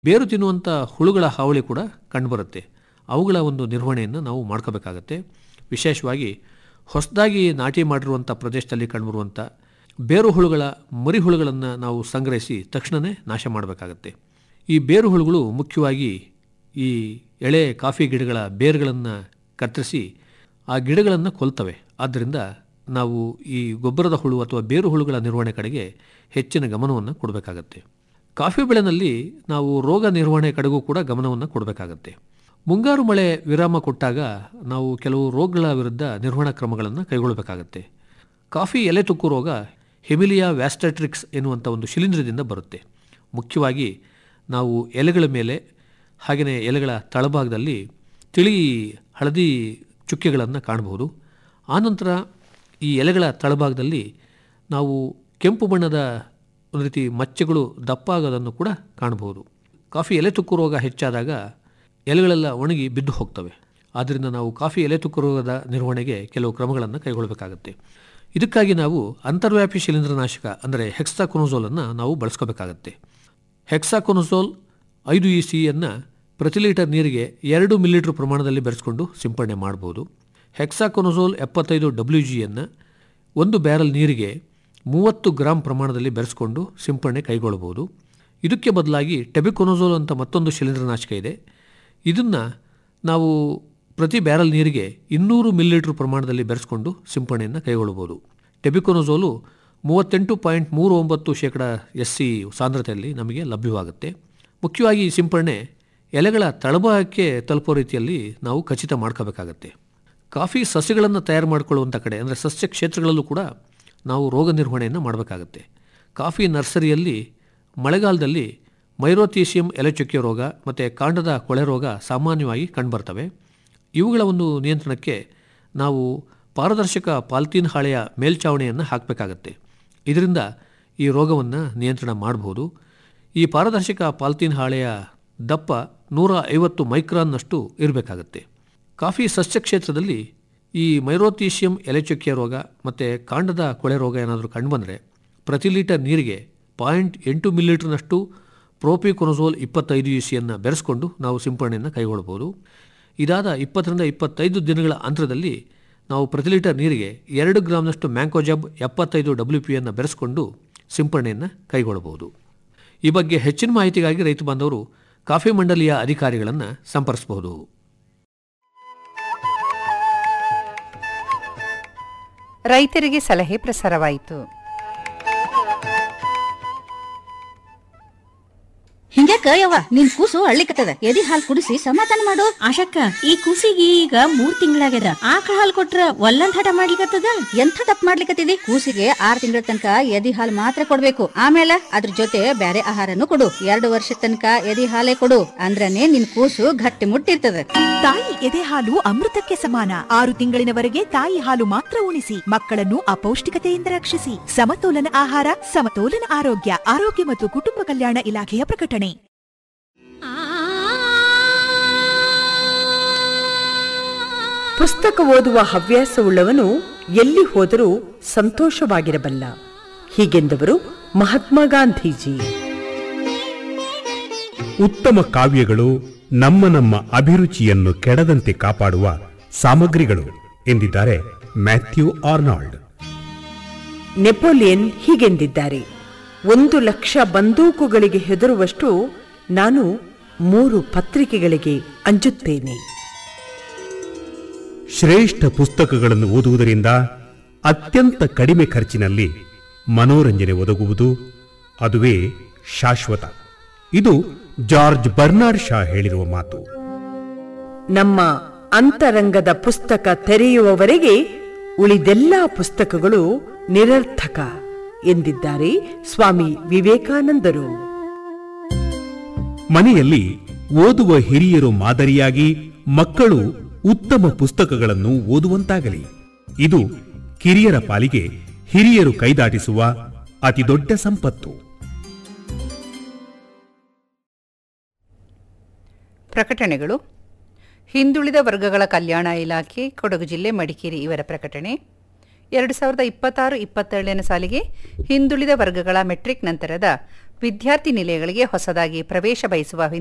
ಬೇರು ತಿನ್ನುವಂಥ ಹುಳುಗಳ ಹಾವಳಿ ಕೂಡ ಕಂಡುಬರುತ್ತೆ ಅವುಗಳ ಒಂದು ನಿರ್ವಹಣೆಯನ್ನು ನಾವು ಮಾಡ್ಕೋಬೇಕಾಗತ್ತೆ ವಿಶೇಷವಾಗಿ ಹೊಸದಾಗಿ ನಾಟಿ ಮಾಡಿರುವಂಥ ಪ್ರದೇಶದಲ್ಲಿ ಕಂಡುಬರುವಂಥ ಬೇರು ಹುಳುಗಳ ಮರಿ ಹುಳುಗಳನ್ನು ನಾವು ಸಂಗ್ರಹಿಸಿ ತಕ್ಷಣವೇ ನಾಶ ಮಾಡಬೇಕಾಗತ್ತೆ ಈ ಬೇರು ಹುಳುಗಳು ಮುಖ್ಯವಾಗಿ ಈ ಎಳೆ ಕಾಫಿ ಗಿಡಗಳ ಬೇರುಗಳನ್ನು ಕತ್ತರಿಸಿ ಆ ಗಿಡಗಳನ್ನು ಕೊಲ್ತವೆ ಆದ್ದರಿಂದ ನಾವು ಈ ಗೊಬ್ಬರದ ಹುಳು ಅಥವಾ ಬೇರು ಹುಳುಗಳ ನಿರ್ವಹಣೆ ಕಡೆಗೆ ಹೆಚ್ಚಿನ ಗಮನವನ್ನು ಕೊಡಬೇಕಾಗತ್ತೆ ಕಾಫಿ ಬೆಳೆನಲ್ಲಿ ನಾವು ರೋಗ ನಿರ್ವಹಣೆ ಕಡೆಗೂ ಕೂಡ ಗಮನವನ್ನು ಕೊಡಬೇಕಾಗತ್ತೆ ಮುಂಗಾರು ಮಳೆ ವಿರಾಮ ಕೊಟ್ಟಾಗ ನಾವು ಕೆಲವು ರೋಗಗಳ ವಿರುದ್ಧ ನಿರ್ವಹಣಾ ಕ್ರಮಗಳನ್ನು ಕೈಗೊಳ್ಳಬೇಕಾಗತ್ತೆ ಕಾಫಿ ಎಲೆ ತುಕ್ಕು ರೋಗ ಹೆಮಿಲಿಯಾ ವ್ಯಾಸ್ಟಟ್ರಿಕ್ಸ್ ಎನ್ನುವಂಥ ಒಂದು ಶಿಲೀಂಧ್ರದಿಂದ ಬರುತ್ತೆ ಮುಖ್ಯವಾಗಿ ನಾವು ಎಲೆಗಳ ಮೇಲೆ ಹಾಗೆಯೇ ಎಲೆಗಳ ತಳಭಾಗದಲ್ಲಿ ತಿಳಿ ಹಳದಿ ಚುಕ್ಕೆಗಳನ್ನು ಕಾಣಬಹುದು ಆನಂತರ ಈ ಎಲೆಗಳ ತಳಭಾಗದಲ್ಲಿ ನಾವು ಕೆಂಪು ಬಣ್ಣದ ಒಂದು ರೀತಿ ಮಚ್ಚೆಗಳು ದಪ್ಪ ಆಗೋದನ್ನು ಕೂಡ ಕಾಣಬಹುದು ಕಾಫಿ ಎಲೆ ತುಕ್ಕು ರೋಗ ಹೆಚ್ಚಾದಾಗ ಎಲೆಗಳೆಲ್ಲ ಒಣಗಿ ಬಿದ್ದು ಹೋಗ್ತವೆ ಆದ್ದರಿಂದ ನಾವು ಕಾಫಿ ಎಲೆ ತುಕ್ಕು ರೋಗದ ನಿರ್ವಹಣೆಗೆ ಕೆಲವು ಕ್ರಮಗಳನ್ನು ಕೈಗೊಳ್ಳಬೇಕಾಗತ್ತೆ ಇದಕ್ಕಾಗಿ ನಾವು ಅಂತರ್ವ್ಯಾಪಿ ಶಿಲೀಂಧ್ರನಾಶಕ ಅಂದರೆ ಹೆಕ್ಸಾಕೊನೋಝೋಲನ್ನು ನಾವು ಬಳಸ್ಕೋಬೇಕಾಗತ್ತೆ ಹೆಕ್ಸಾಕೊನೋಝೋಲ್ ಐದು ಇ ಸಿಯನ್ನು ಪ್ರತಿ ಲೀಟರ್ ನೀರಿಗೆ ಎರಡು ಮಿಲಿಲೀಟ್ರ್ ಪ್ರಮಾಣದಲ್ಲಿ ಬೆರೆಸ್ಕೊಂಡು ಸಿಂಪಡಣೆ ಮಾಡ್ಬೋದು ಹೆಕ್ಸಾಕೊನೋಝೋಲ್ ಎಪ್ಪತ್ತೈದು ಡಬ್ಲ್ಯೂ ಜಿಯನ್ನು ಒಂದು ಬ್ಯಾರಲ್ ನೀರಿಗೆ ಮೂವತ್ತು ಗ್ರಾಮ್ ಪ್ರಮಾಣದಲ್ಲಿ ಬೆರೆಸ್ಕೊಂಡು ಸಿಂಪಡಣೆ ಕೈಗೊಳ್ಳಬಹುದು ಇದಕ್ಕೆ ಬದಲಾಗಿ ಟೆಬಿಕೊನೋಝೋಲ್ ಅಂತ ಮತ್ತೊಂದು ಶಿಲೀಂಧ್ರನಾಶಕ ಇದೆ ಇದನ್ನು ನಾವು ಪ್ರತಿ ಬ್ಯಾರಲ್ ನೀರಿಗೆ ಇನ್ನೂರು ಮಿಲಿಲೀಟ್ರ್ ಪ್ರಮಾಣದಲ್ಲಿ ಬೆರೆಸ್ಕೊಂಡು ಸಿಂಪಡಣೆಯನ್ನು ಕೈಗೊಳ್ಳಬಹುದು ಟೆಬಿಕೊನೋಝೋಲು ಮೂವತ್ತೆಂಟು ಪಾಯಿಂಟ್ ಮೂರು ಒಂಬತ್ತು ಶೇಕಡ ಎಸ್ ಸಿ ಸಾಂದ್ರತೆಯಲ್ಲಿ ನಮಗೆ ಲಭ್ಯವಾಗುತ್ತೆ ಮುಖ್ಯವಾಗಿ ಈ ಸಿಂಪಡಣೆ ಎಲೆಗಳ ತಳಭಾಗಕ್ಕೆ ತಲುಪೋ ರೀತಿಯಲ್ಲಿ ನಾವು ಖಚಿತ ಮಾಡ್ಕೋಬೇಕಾಗತ್ತೆ ಕಾಫಿ ಸಸ್ಯಗಳನ್ನು ತಯಾರು ಮಾಡಿಕೊಳ್ಳುವಂಥ ಕಡೆ ಅಂದರೆ ಸಸ್ಯ ಕ್ಷೇತ್ರಗಳಲ್ಲೂ ಕೂಡ ನಾವು ರೋಗ ನಿರ್ವಹಣೆಯನ್ನು ಮಾಡಬೇಕಾಗತ್ತೆ ಕಾಫಿ ನರ್ಸರಿಯಲ್ಲಿ ಮಳೆಗಾಲದಲ್ಲಿ ಮೈರೋಥೀಸಿಯಂ ಎಲೆಚುಕ್ಕೆ ರೋಗ ಮತ್ತು ಕಾಂಡದ ಕೊಳೆ ರೋಗ ಸಾಮಾನ್ಯವಾಗಿ ಕಂಡುಬರ್ತವೆ ಇವುಗಳ ಒಂದು ನಿಯಂತ್ರಣಕ್ಕೆ ನಾವು ಪಾರದರ್ಶಕ ಪಾಲ್ತೀನ್ ಹಾಳೆಯ ಮೇಲ್ಚಾವಣಿಯನ್ನು ಹಾಕಬೇಕಾಗತ್ತೆ ಇದರಿಂದ ಈ ರೋಗವನ್ನು ನಿಯಂತ್ರಣ ಮಾಡಬಹುದು ಈ ಪಾರದರ್ಶಕ ಪಾಲ್ತೀನ್ ಹಾಳೆಯ ದಪ್ಪ ನೂರ ಐವತ್ತು ಮೈಕ್ರಾನ್ನಷ್ಟು ಇರಬೇಕಾಗತ್ತೆ ಕಾಫಿ ಸಸ್ಯ ಕ್ಷೇತ್ರದಲ್ಲಿ ಈ ಮೈರೋಥೀಸಿಯಂ ಎಲೆಚುಕ್ಕೆ ರೋಗ ಮತ್ತು ಕಾಂಡದ ಕೊಳೆ ರೋಗ ಏನಾದರೂ ಕಂಡುಬಂದರೆ ಪ್ರತಿ ಲೀಟರ್ ನೀರಿಗೆ ಪಾಯಿಂಟ್ ಎಂಟು ಮಿಲಿಲೀಟ್ರ್ನಷ್ಟು ಪ್ರೋಪಿಕೊನೋಝೋಲ್ ಇಪ್ಪತ್ತೈದು ಯು ಸಿಯನ್ನು ಬೆರೆಸ್ಕೊಂಡು ನಾವು ಸಿಂಪಡಣೆಯನ್ನು ಕೈಗೊಳ್ಳಬಹುದು ಇದಾದ ಇಪ್ಪತ್ತರಿಂದ ಇಪ್ಪತ್ತೈದು ದಿನಗಳ ಅಂತರದಲ್ಲಿ ನಾವು ಪ್ರತಿ ಲೀಟರ್ ನೀರಿಗೆ ಎರಡು ಗ್ರಾಮ್ನಷ್ಟು ಮ್ಯಾಂಕೋಜಬ್ ಎಪ್ಪತ್ತೈದು ಡಬ್ಲ್ಯೂ ಪಿಯನ್ನು ಬೆರೆಸ್ಕೊಂಡು ಸಿಂಪಡಣೆಯನ್ನು ಕೈಗೊಳ್ಳಬಹುದು ಈ ಬಗ್ಗೆ ಹೆಚ್ಚಿನ ಮಾಹಿತಿಗಾಗಿ ರೈತ ಬಾಂಧವರು ಕಾಫಿ ಮಂಡಲಿಯ ಅಧಿಕಾರಿಗಳನ್ನು ಸಂಪರ್ಕಿಸಬಹುದು ರೈತರಿಗೆ ಸಲಹೆ ಪ್ರಸಾರವಾಯಿತು ಹಿಂಗ್ಯಾಕ ಯವ್ವ ನಿನ್ ಕೂಸು ಅಳ್ಳಿಕತ್ತದ ಎದಿ ಹಾಲ್ ಕುಡಿಸಿ ಸಮಾಧಾನ ಮಾಡು ಆಶಕ್ಕ ಈ ಕೂಸಿಗೆ ಈಗ ಮೂರ್ ತಿಂಗಳಾಗ್ಯದ ಆಕಳ ಹಾಲ್ ಕೊಟ್ರ ಒಲ್ಲಂದ್ ಹಠ ಮಾಡ್ಲಿಕತ್ತದ ಎಂಥ ತಪ್ಪು ಮಾಡ್ಲಿಕತ್ತಿದಿ ಕೂಸಿಗೆ ಆರ್ ತಿಂಗಳ ತನಕ ಎದಿ ಹಾಲ್ ಮಾತ್ರ ಕೊಡ್ಬೇಕು ಆಮೇಲೆ ಅದ್ರ ಜೊತೆ ಬ್ಯಾರೆ ಆಹಾರನು ಕೊಡು ಎರಡು ವರ್ಷ ತನಕ ಎದಿ ಹಾಲೇ ಕೊಡು ಅಂದ್ರನೇ ನಿನ್ ಕೂಸು ಗಟ್ಟಿ ಮುಟ್ಟಿರ್ತದ ತಾಯಿ ಎದೆ ಹಾಲು ಅಮೃತಕ್ಕೆ ಸಮಾನ ಆರು ತಿಂಗಳಿನವರೆಗೆ ತಾಯಿ ಹಾಲು ಮಾತ್ರ ಉಣಿಸಿ ಮಕ್ಕಳನ್ನು ಅಪೌಷ್ಟಿಕತೆಯಿಂದ ರಕ್ಷಿಸಿ ಸಮತೋಲನ ಆಹಾರ ಸಮತೋಲನ ಆರೋಗ್ಯ ಆರೋಗ್ಯ ಮತ್ತು ಕುಟುಂಬ ಕಲ್ಯಾಣ ಇಲಾಖೆಯ ಪ್ರಕಟಣೆ ಪುಸ್ತಕ ಓದುವ ಹವ್ಯಾಸವುಳ್ಳವನು ಎಲ್ಲಿ ಹೋದರೂ ಸಂತೋಷವಾಗಿರಬಲ್ಲ ಹೀಗೆಂದವರು ಮಹಾತ್ಮ ಗಾಂಧೀಜಿ ಉತ್ತಮ ಕಾವ್ಯಗಳು ನಮ್ಮ ನಮ್ಮ ಅಭಿರುಚಿಯನ್ನು ಕೆಡದಂತೆ ಕಾಪಾಡುವ ಸಾಮಗ್ರಿಗಳು ಎಂದಿದ್ದಾರೆ ಮ್ಯಾಥ್ಯೂ ಆರ್ನಾಲ್ಡ್ ನೆಪೋಲಿಯನ್ ಹೀಗೆಂದಿದ್ದಾರೆ ಒಂದು ಲಕ್ಷ ಬಂದೂಕುಗಳಿಗೆ ಹೆದರುವಷ್ಟು ನಾನು ಮೂರು ಪತ್ರಿಕೆಗಳಿಗೆ ಅಂಜುತ್ತೇನೆ ಶ್ರೇಷ್ಠ ಪುಸ್ತಕಗಳನ್ನು ಓದುವುದರಿಂದ ಅತ್ಯಂತ ಕಡಿಮೆ ಖರ್ಚಿನಲ್ಲಿ ಮನೋರಂಜನೆ ಒದಗುವುದು ಅದುವೇ ಶಾಶ್ವತ ಇದು ಜಾರ್ಜ್ ಬರ್ನಾರ್ಡ್ ಶಾ ಹೇಳಿರುವ ಮಾತು ನಮ್ಮ ಅಂತರಂಗದ ಪುಸ್ತಕ ತೆರೆಯುವವರೆಗೆ ಉಳಿದೆಲ್ಲ ಪುಸ್ತಕಗಳು ನಿರರ್ಥಕ ಎಂದಿದ್ದಾರೆ ಸ್ವಾಮಿ ವಿವೇಕಾನಂದರು ಮನೆಯಲ್ಲಿ ಓದುವ ಹಿರಿಯರು ಮಾದರಿಯಾಗಿ ಮಕ್ಕಳು ಉತ್ತಮ ಪುಸ್ತಕಗಳನ್ನು ಓದುವಂತಾಗಲಿ ಇದು ಕಿರಿಯರ ಪಾಲಿಗೆ ಹಿರಿಯರು ಕೈದಾಟಿಸುವ ಅತಿದೊಡ್ಡ ಸಂಪತ್ತು ಪ್ರಕಟಣೆಗಳು ಹಿಂದುಳಿದ ವರ್ಗಗಳ ಕಲ್ಯಾಣ ಇಲಾಖೆ ಕೊಡಗು ಜಿಲ್ಲೆ ಮಡಿಕೇರಿ ಇವರ ಪ್ರಕಟಣೆ ಎರಡು ಸಾವಿರದ ಇಪ್ಪತ್ತಾರು ಇಪ್ಪತ್ತೇಳನೇ ಸಾಲಿಗೆ ಹಿಂದುಳಿದ ವರ್ಗಗಳ ಮೆಟ್ರಿಕ್ ನಂತರದ ವಿದ್ಯಾರ್ಥಿ ನಿಲಯಗಳಿಗೆ ಹೊಸದಾಗಿ ಪ್ರವೇಶ ಬಯಸುವ